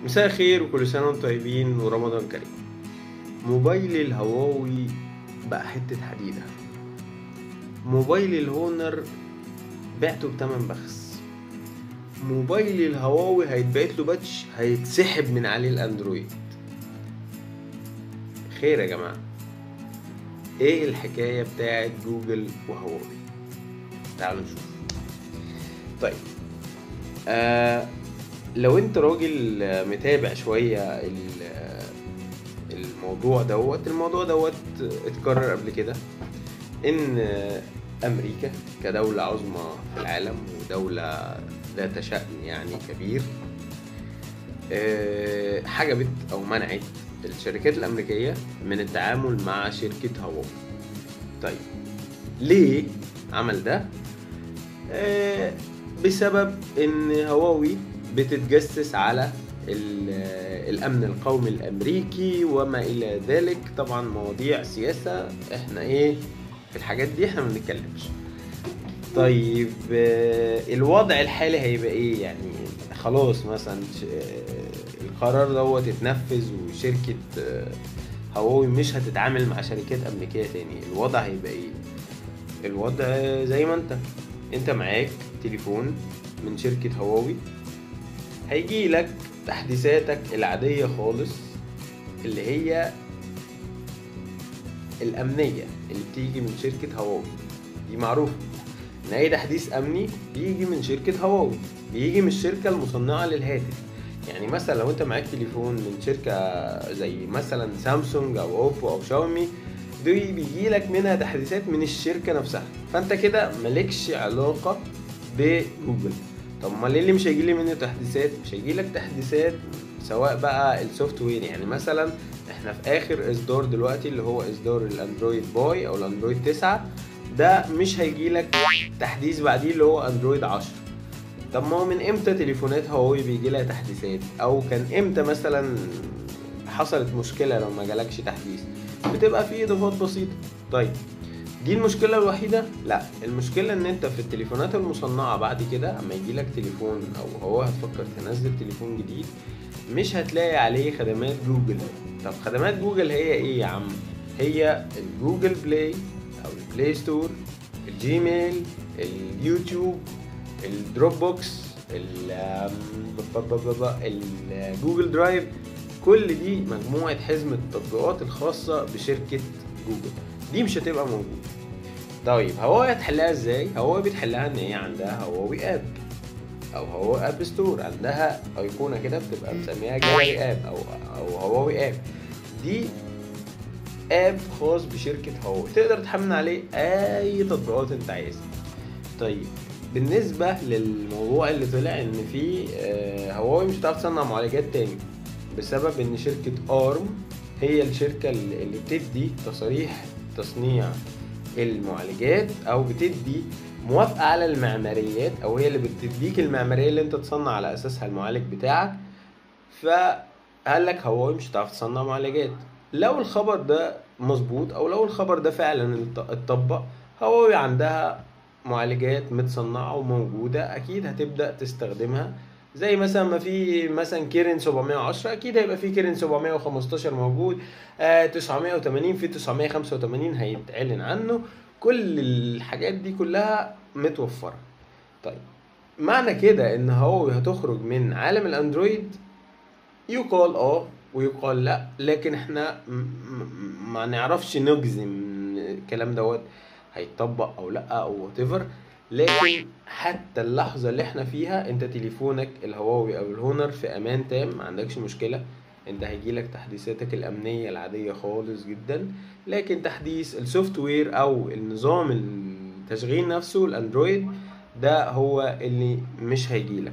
مساء الخير وكل سنة وانتم طيبين ورمضان كريم موبايل الهواوي بقى حتة حديدة موبايل الهونر بعته بتمن بخس موبايل الهواوي هيتبعت له باتش هيتسحب من عليه الاندرويد خير يا جماعة ايه الحكاية بتاعت جوجل وهواوي تعالوا نشوف طيب آه لو انت راجل متابع شوية ال- الموضوع دوت الموضوع دوت اتكرر قبل كده ان امريكا كدولة عظمى في العالم ودولة ذات شأن يعني كبير آه، حجبت او منعت الشركات الامريكية من التعامل مع شركة هواوي طيب ليه عمل ده آه، بسبب ان هواوي بتتجسس على ال- الامن القومي الامريكي وما الى ذلك طبعا مواضيع سياسه احنا ايه في الحاجات دي احنا ما بنتكلمش طيب آه، الوضع الحالي هيبقى ايه يعني خلاص مثلا ش- آه، القرار دوت اتنفذ وشركه آه، هواوي مش هتتعامل مع شركات امريكيه تاني الوضع هيبقى ايه الوضع زي ما انت انت معاك تليفون من شركة هواوي هيجي لك تحديثاتك العادية خالص اللي هي الأمنية اللي بتيجي من شركة هواوي دي معروفة إن أي تحديث أمني بيجي من شركة هواوي بيجي من الشركة المصنعة للهاتف يعني مثلا لو أنت معاك تليفون من شركة زي مثلا سامسونج أو أوبو أو شاومي دي بيجي لك منها تحديثات من الشركة نفسها فأنت كده مالكش علاقة بجوجل طب ما ليه اللي مش هيجي لي منه تحديثات مش هيجي لك تحديثات سواء بقى السوفت وير يعني مثلا احنا في اخر اصدار دلوقتي اللي هو اصدار الاندرويد باي او الاندرويد 9 ده مش هيجي لك تحديث بعديه اللي هو اندرويد 10 طب ما هو من امتى تليفونات هواوي بيجي لها تحديثات او كان امتى مثلا حصلت مشكله لو ما جالكش تحديث بتبقى في اضافات بسيطه طيب دي المشكلة الوحيدة؟ لا المشكلة ان انت في التليفونات المصنعة بعد كده اما يجيلك تليفون او هو هتفكر تنزل تليفون جديد مش هتلاقي عليه خدمات جوجل طب خدمات جوجل هي ايه يا عم؟ هي الجوجل بلاي او البلاي ستور الجيميل اليوتيوب الدروب بوكس ال- آم، ب- ب- ب- ب- الجوجل درايف كل دي مجموعة حزمة التطبيقات الخاصة بشركة جوجل دي مش هتبقى موجودة طيب هواوي هتحلها ازاي؟ هواوي بتحلها ان هي عندها هواوي اب او هواوي اب ستور عندها ايقونة كده بتبقى مسميها جاليري اب او او هواوي اب دي اب خاص بشركة هواوي تقدر تحمل عليه اي تطبيقات انت عايزها طيب بالنسبة للموضوع اللي طلع ان في آه، هواوي مش هتعرف تصنع معالجات تاني بسبب ان شركة ارم هي الشركة اللي اللي بتدي تصاريح تصنيع المعالجات او بتدي موافقة على المعماريات او هي اللي بتديك المعمارية اللي انت تصنع على اساسها المعالج بتاعك فقال لك هواوي مش هتعرف تصنع معالجات لو الخبر ده مظبوط او لو الخبر ده فعلا ات- اتطبق هواوي عندها معالجات متصنعة وموجودة اكيد هتبدأ تستخدمها زي مثلا ما في مثلا كيرن 710 اكيد هيبقى في كيرن 715 موجود آه 980 في 985 هيتعلن عنه كل الحاجات دي كلها متوفرة طيب معنى كده ان هواوي هتخرج من عالم الاندرويد يقال اه ويقال لا لكن احنا م- م- ما نعرفش نجزم الكلام دوت هيتطبق او لا او whatever لكن حتى اللحظة اللي احنا فيها انت تليفونك الهواوي او الهونر في امان تام ما عندكش مشكلة انت هيجيلك تحديثاتك الامنية العادية خالص جدا لكن تحديث السوفت وير او النظام التشغيل نفسه الاندرويد ده هو اللي مش هيجيلك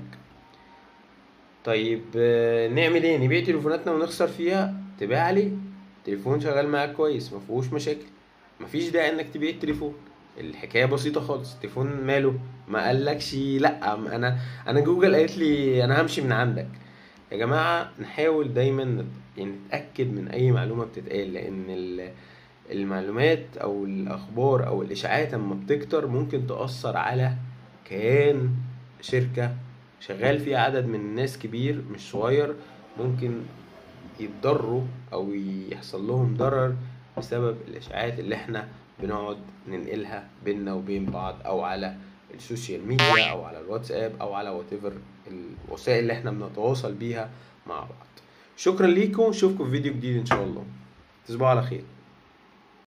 طيب آه، نعمل ايه نبيع تليفوناتنا ونخسر فيها تبيع عليه تليفون شغال معاك كويس ما فيهوش مشاكل مفيش داعي انك تبيع التليفون الحكايه بسيطه خالص التليفون ماله ما قالكش لا ما انا انا جوجل قالت لي انا همشي من عندك يا جماعه نحاول دايما نت- يعني نتاكد من اي معلومه بتتقال لان ال- المعلومات او الاخبار او الاشاعات اما بتكتر ممكن تاثر على كيان شركه شغال فيها عدد من الناس كبير مش صغير ممكن يتضروا او يحصل لهم ضرر بسبب الاشاعات اللي احنا بنقعد ننقلها بينا وبين بعض او على السوشيال ميديا او على الواتساب او على واتيفر الوسائل اللي احنا بنتواصل بيها مع بعض شكرا ليكم اشوفكم في فيديو جديد ان شاء الله تصبحوا على خير